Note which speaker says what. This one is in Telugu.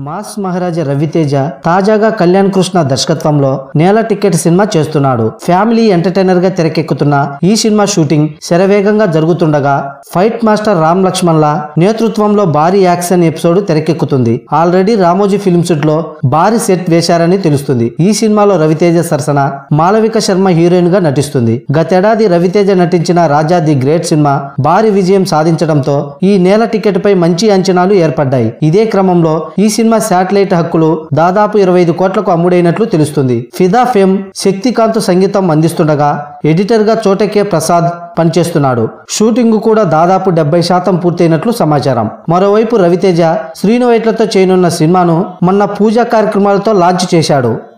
Speaker 1: మాస్ మహారాజా రవితేజ తాజాగా కళ్యాణ్ కృష్ణ దర్శకత్వంలో నేల టికెట్ సినిమా చేస్తున్నాడు ఫ్యామిలీ ఎంటర్టైనర్ గా తెరకెక్కుతున్న ఈ సినిమా షూటింగ్ శరవేగంగా జరుగుతుండగా ఫైట్ మాస్టర్ రామ్ లక్ష్మణ్ ల నేతృత్వంలో భారీ యాక్షన్ ఎపిసోడ్ తెరకెక్కుతుంది ఆల్రెడీ రామోజీ ఫిల్మ్ సిట్ లో భారీ సెట్ వేశారని తెలుస్తుంది ఈ సినిమాలో రవితేజ సరసన మాలవిక శర్మ హీరోయిన్ గా నటిస్తుంది గతేడాది రవితేజ నటించిన రాజా ది గ్రేట్ సినిమా భారీ విజయం సాధించడంతో ఈ నేల టికెట్ పై మంచి అంచనాలు ఏర్పడ్డాయి ఇదే క్రమంలో ఈ సినిమా శాటిలైట్ హక్కులు దాదాపు ఇరవై ఐదు కోట్లకు అమ్ముడైనట్లు తెలుస్తుంది ఫిదా ఫేమ్ శక్తికాంత్ సంగీతం అందిస్తుండగా ఎడిటర్ గా చోటకే ప్రసాద్ పనిచేస్తున్నాడు షూటింగ్ కూడా దాదాపు డెబ్బై శాతం పూర్తయినట్లు సమాచారం మరోవైపు రవితేజ శ్రీను వైట్లతో చేయనున్న సినిమాను మొన్న పూజా కార్యక్రమాలతో లాంచ్ చేశాడు